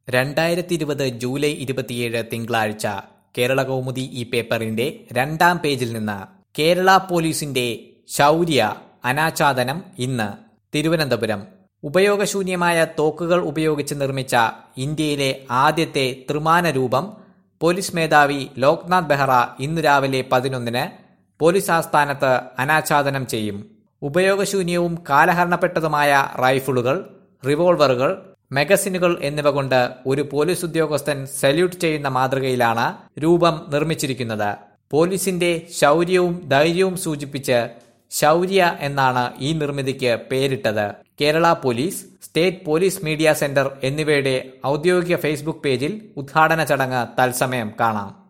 രണ്ടായിരത്തി ഇരുപത് ജൂലൈ ഇരുപത്തിയേഴ് തിങ്കളാഴ്ച കേരള കൗമുദി ഈ പേപ്പറിന്റെ രണ്ടാം പേജിൽ നിന്ന് കേരള പോലീസിന്റെ ശൗര്യ അനാച്ഛാദനം ഇന്ന് തിരുവനന്തപുരം ഉപയോഗശൂന്യമായ തോക്കുകൾ ഉപയോഗിച്ച് നിർമ്മിച്ച ഇന്ത്യയിലെ ആദ്യത്തെ ത്രിമാന രൂപം പോലീസ് മേധാവി ലോക്നാഥ് ബെഹ്റ ഇന്ന് രാവിലെ പതിനൊന്നിന് പോലീസ് ആസ്ഥാനത്ത് അനാച്ഛാദനം ചെയ്യും ഉപയോഗശൂന്യവും കാലഹരണപ്പെട്ടതുമായ റൈഫിളുകൾ റിവോൾവറുകൾ മെഗസിനുകൾ എന്നിവ കൊണ്ട് ഒരു പോലീസ് ഉദ്യോഗസ്ഥൻ സല്യൂട്ട് ചെയ്യുന്ന മാതൃകയിലാണ് രൂപം നിർമ്മിച്ചിരിക്കുന്നത് പോലീസിന്റെ ശൗര്യവും ധൈര്യവും സൂചിപ്പിച്ച് ശൗര്യ എന്നാണ് ഈ നിർമ്മിതിക്ക് പേരിട്ടത് Kerala police state police media centre എന്നിവയുടെ ഔദ്യോഗിക ഫേസ്ബുക്ക് പേജിൽ ഉദ്ഘാടന ചടങ്ങ് തത്സമയം കാണാം